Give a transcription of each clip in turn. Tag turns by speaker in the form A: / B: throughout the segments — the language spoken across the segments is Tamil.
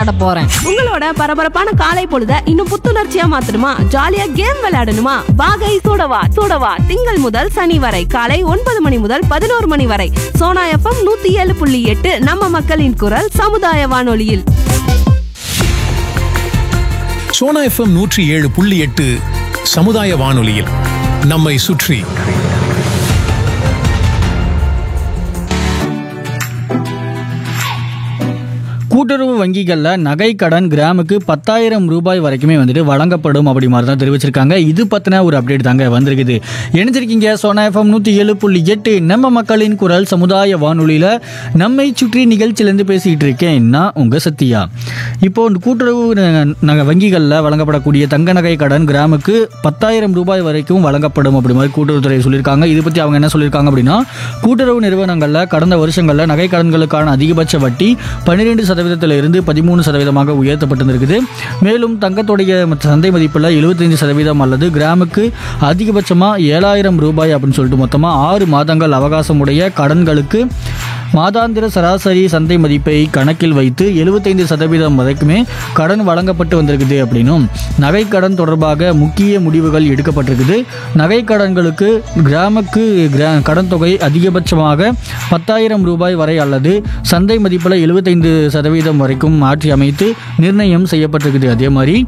A: விளையாட போறேன்
B: உங்களோட பரபரப்பான காலை பொழுத இன்னும் புத்துணர்ச்சியா மாத்தணுமா ஜாலியா கேம் விளையாடணுமா வாகை சூடவா சூடவா திங்கள் முதல் சனி வரை காலை ஒன்பது மணி முதல் பதினோரு மணி வரை சோனா எஃப்எம் நூத்தி ஏழு புள்ளி எட்டு நம்ம மக்களின் குரல் சமுதாய வானொலியில்
C: சோனா எஃப்எம் நூற்றி ஏழு புள்ளி எட்டு சமுதாய வானொலியில் நம்மை சுற்றி
D: கூட்டுறவு வங்கிகளில் நகை கடன் கிராமுக்கு பத்தாயிரம் ரூபாய் வரைக்குமே வந்துட்டு வழங்கப்படும் அப்படி மாதிரி தான் தெரிவிச்சிருக்காங்க இது பற்றின ஒரு அப்டேட் தாங்க வந்திருக்குது இணைஞ்சிருக்கீங்க சோனா எஃப்எம் நூற்றி ஏழு புள்ளி எட்டு நம்ம மக்களின் குரல் சமுதாய வானொலியில் நம்மை சுற்றி நிகழ்ச்சியிலேருந்து பேசிக்கிட்டு இருக்கேன் நான் உங்கள் சத்யா இப்போ இந்த கூட்டுறவு ந- நகை வங்கிகளில் வழங்கப்படக்கூடிய தங்க நகை கடன் கிராமுக்கு பத்தாயிரம் ரூபாய் வரைக்கும் வழங்கப்படும் அப்படி மாதிரி கூட்டுறவுத்துறை சொல்லியிருக்காங்க இது பற்றி அவங்க என்ன சொல்லியிருக்காங்க அப்படின்னா கூட்டுறவு நிறுவனங்களில் கடந்த வருஷங்களில் நகை கடன்களுக்கான அதிகபட்ச வட்டி பன்னிரெண்டு சதவீதத்திலிருந்து பதிமூணு சதவீதமாக உயர்த்தப்பட்டிருக்குது மேலும் தங்கத்துடைய மற்ற சந்தை மதிப்பில் எழுபத்தைந்து சதவீதம் அல்லது கிராமுக்கு அதிகபட்சமாக ஏழாயிரம் ரூபாய் அப்படின்னு சொல்லிட்டு மொத்தமாக ஆறு மாதங்கள் அவகாசமுடைய கடன்களுக்கு மாதாந்திர சராசரி சந்தை மதிப்பை கணக்கில் வைத்து எழுபத்தைந்து சதவீதம் வரைக்குமே கடன் வழங்கப்பட்டு வந்திருக்குது அப்படின்னும் நகை கடன் தொடர்பாக முக்கிய முடிவுகள் எடுக்கப்பட்டிருக்குது நகை கடன்களுக்கு கிராமுக்கு கிரா கடன் தொகை அதிகபட்சமாக பத்தாயிரம் ரூபாய் வரை அல்லது சந்தை மதிப்பில் எழுபத்தைந்து சதவீதம் வரைக்கும் மாற்றி அமைத்து நிர்ணயம் செய்யப்பட்டிருக்குது அதே மாதிரி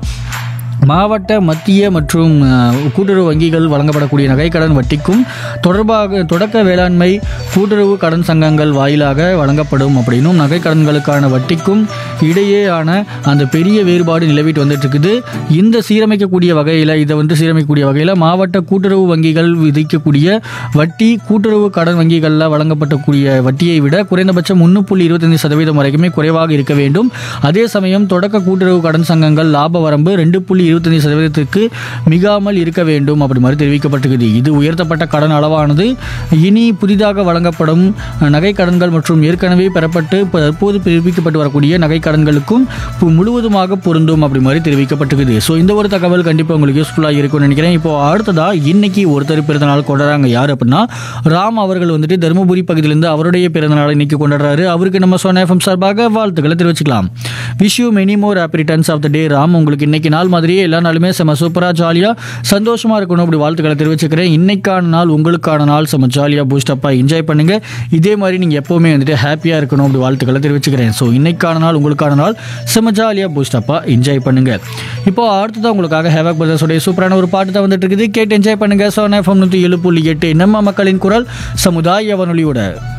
D: மாவட்ட மத்திய மற்றும் அஹ், கூட்டுறவு வங்கிகள் வழங்கப்படக்கூடிய நகைக்கடன் வட்டிக்கும் தொடர்பாக தொடக்க வேளாண்மை கூட்டுறவு கடன் சங்கங்கள் வாயிலாக வழங்கப்படும் அப்படின்னும் நகைக்கடன்களுக்கான வட்டிக்கும் இடையேயான அந்த பெரிய வேறுபாடு நிலவிட்டு வந்துட்டு இருக்குது இந்த சீரமைக்கக்கூடிய வகையில் இதை வந்து சீரமைக்கக்கூடிய வகையில் மாவட்ட கூட்டுறவு வங்கிகள் விதிக்கக்கூடிய வட்டி கூட்டுறவு கடன் வங்கிகளில் வழங்கப்படக்கூடிய வட்டியை விட குறைந்தபட்சம் ஒன்று புள்ளி இருபத்தைந்து சதவீதம் வரைக்குமே குறைவாக இருக்க வேண்டும் அதே சமயம் தொடக்க கூட்டுறவு கடன் சங்கங்கள் லாப வரம்பு ரெண்டு புள்ளி இருபத்தஞ்சு சதவீதத்துக்கு மிகாமல் இருக்க வேண்டும் அப்படி மாதிரி தெரிவிக்கப்பட்டிருக்குது இது உயர்த்தப்பட்ட கடன் அளவானது இனி புதிதாக வழங்கப்படும் நகை கடன்கள் மற்றும் ஏற்கனவே பெறப்பட்டு இப்ப தற்போது பிறப்பிக்கப்பட்டு வரக்கூடிய நகை கடன்களுக்கும் பு- முழுவதுமாக பொருந்தும் அப்படி மாதிரி தெரிவிக்கப்பட்டிருக்குது ஸோ இந்த ஒரு தகவல் கண்டிப்பாக உங்களுக்கு யூஸ்ஃபுல்லாக இருக்கும்னு நினைக்கிறேன் இப்போ அடுத்ததா இன்னைக்கு ஒருத்தர் பிறந்தநாள் கொண்டாடுறாங்க யார் அப்படின்னா ராம் அவர்கள் வந்துட்டு தருமபுரி பகுதியிலிருந்து அவருடைய பிறந்தநாளை இன்னைக்கு கொண்டாடுறாரு அவருக்கு நம்ம சோனா எஃப்எம் சார்பாக வாழ்த்துக்களை தெரிவிச்சுக்கலாம் wish you many more happy returns of the day Ram உங்களுக்கு இன்னைக்கு நாள் மாதிரியே எல்லா நாளுமே செம சூப்பராக ஜாலியாக சந்தோஷமாக இருக்கணும் அப்படி வாழ்த்துக்களை தெரிவிச்சுக்கிறேன் இன்னைக்கான நாள் உங்களுக்கான நாள் செம ஜாலியாக பூஸ்டப்பாக என்ஜாய் பண்ணுங்க இதே மாதிரி நீங்கள் எப்போவுமே வந்துட்டு ஹாப்பியாக இருக்கணும் அப்படி வாழ்த்துக்களை தெரிவிச்சுக்கிறேன் ஸோ இன்னைக்கான நாள் உங்களுக்கான நாள் செம ஜாலியாக பூஸ்டப்பாக என்ஜாய் பண்ணுங்க இப்போ அடுத்ததான் உங்களுக்காக ஹேவாக் பிரதர்ஸோடைய சூப்பரான ஒரு பாட்டு தான் வந்துட்டு இருக்குது கேட்டு என்ஜாய் பண்ணுங்க சோனா எஃப்எம் நூற்றி ஏழு புள்ளி எட்டு நம்ம மக்களின் குரல் சமுதாய வானொலியோட